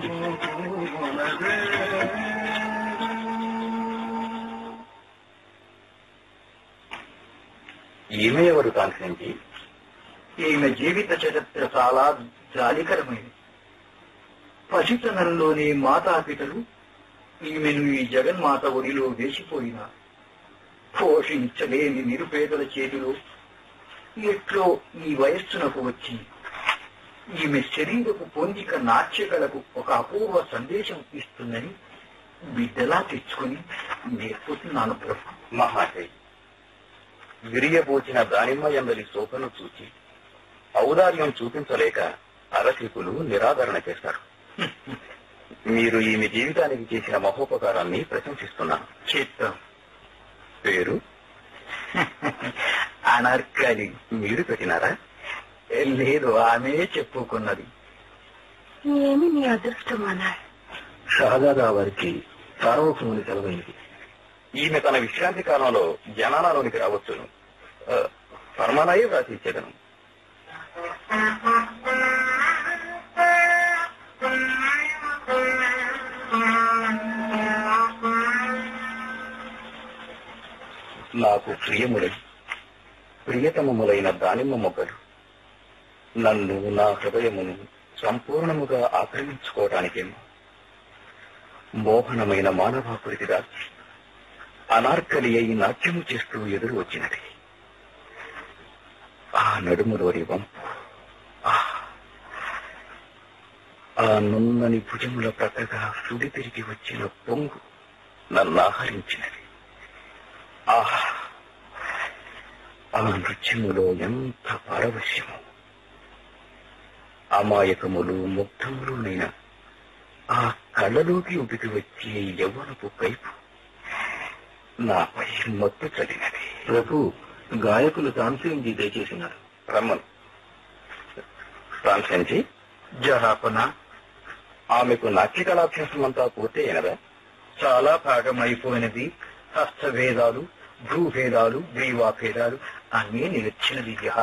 ఈమె ఎవరు కాన్సెంటి ఈమె జీవిత చరిత్ర చాలా జాలికరమైనది పసితనంలోని మాతాపితలు ఈమెను ఈ జగన్మాత ఒడిలో వేసిపోయినారు పోషించలేని నిరుపేదల చేతిలో ఎట్లో ఈ వయస్సునకు వచ్చి ఈమె శరీరపు పొందిక నాట్యకలకు ఒక అపూర్వ సందేశం ఇస్తుందని బిడ్డలా తెచ్చుకుని నేర్పుతున్నాను ప్రభు మహాశయ్ విరియబోచిన దానిమ్మ ఎందలి శోభను చూచి ఔదార్యం చూపించలేక అరసికులు నిరాదరణ చేస్తారు మీరు ఈమె జీవితానికి చేసిన మహోపకారాన్ని ప్రశంసిస్తున్నాను చిత్తం పేరు అనర్కలి మీరు పెట్టినారా లేదు ఆమె చెప్పుకున్నది ఏమి నీ అదృష్టం అన్నాడు షహజాదా వారికి సార్వభౌముని సెలవైంది ఈమె తన విశ్రాంతి కాలంలో జనాలలోనికి రావచ్చును ఆ, ఫర్మానాయే వ్రాసి ఇచ్చేదను నాకు ప్రియములై ప్రియతమములైన దానిమ్మ మొగ్గలు నన్ను నా హృదయమును సంపూర్ణముగా ఆక్రమించుకోవటానికేమో మోహనమైన మానవాకృతి దాచి అనార్కలి అయి నాట్యము చేస్తూ ఎదురు వచ్చినది ఆ నడుములోని వంపు ఆ, ఆ నున్నని భుజముల ప్రక్కగా సుడి తిరిగి వచ్చిన పొంగు నన్ను ఆహరించినది ఆహా ఆ నృత్యములో ఎంత పారవశ్యము అమాయకములు ముగ్ధములునైన ఆ కళ్ళలోకి ఉడికి వచ్చే యవ్వనపు కైపు నాపై మత్తు చదివినది ప్రభు గాయకులు తాన్సేంజీ దయచేసినారు రమ్మను ఫ్రాన్సెన్జీ జహాపన ఆమెకు నాట్య కళాభ్యాసం అంతా పూర్తయినదా చాలా భాగం అయిపోయినది హస్తభేదాలు భూభేదాలు గ్రీవాభేదాలు అన్నీ నిలిచినది జహా